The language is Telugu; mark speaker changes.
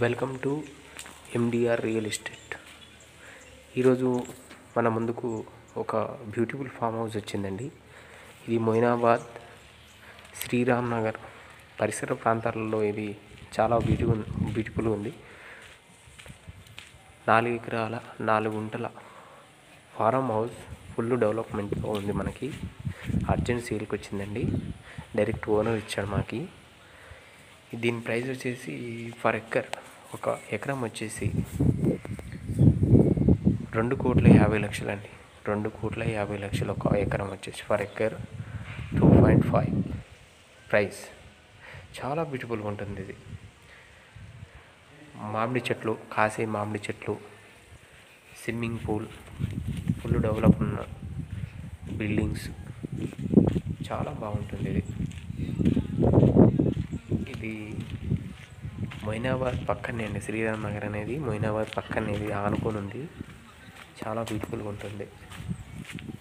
Speaker 1: welcome to MDR real estate ఈరోజు మన ముందుకు ఒక బ్యూటిఫుల్ ఫామ్ హౌస్ వచ్చిందండి ఇది మొయినాబాద్ శ్రీరామ్ నగర్ పరిసర ప్రాంతాలలో ఇది చాలా బ్యూటిఫుల్ బ్యూటిఫుల్ ఉంది నాలుగు ఎకరాల నాలుగు గుంటల ఫారం హౌస్ ఫుల్ డెవలప్మెంట్తో ఉంది మనకి అర్జెంట్ సేల్కి వచ్చిందండి డైరెక్ట్ ఓనర్ ఇచ్చాడు మాకి దీని ప్రైస్ వచ్చేసి ఫర్ ఎకర్ ఒక ఎకరం వచ్చేసి రెండు కోట్ల యాభై లక్షలు అండి రెండు కోట్ల యాభై లక్షలు ఒక ఎకరం వచ్చేసి per acre two point five price చాలా బ్యూటిఫుల్గా ఉంటుంది ఇది మామిడి చెట్లు కాసే మామిడి చెట్లు స్విమ్మింగ్ పూల్ ఫుల్ డెవలప్ ఉన్న బిల్డింగ్స్ చాలా బాగుంటుంది ఇది ఇది మొయినాబాద్ పక్కనే అండి శ్రీరామ్ నగర్ అనేది మొయినాబాద్ పక్కనే ఇది ఆనుకొని ఉంది చాలా బ్యూటిఫుల్గా ఉంటుంది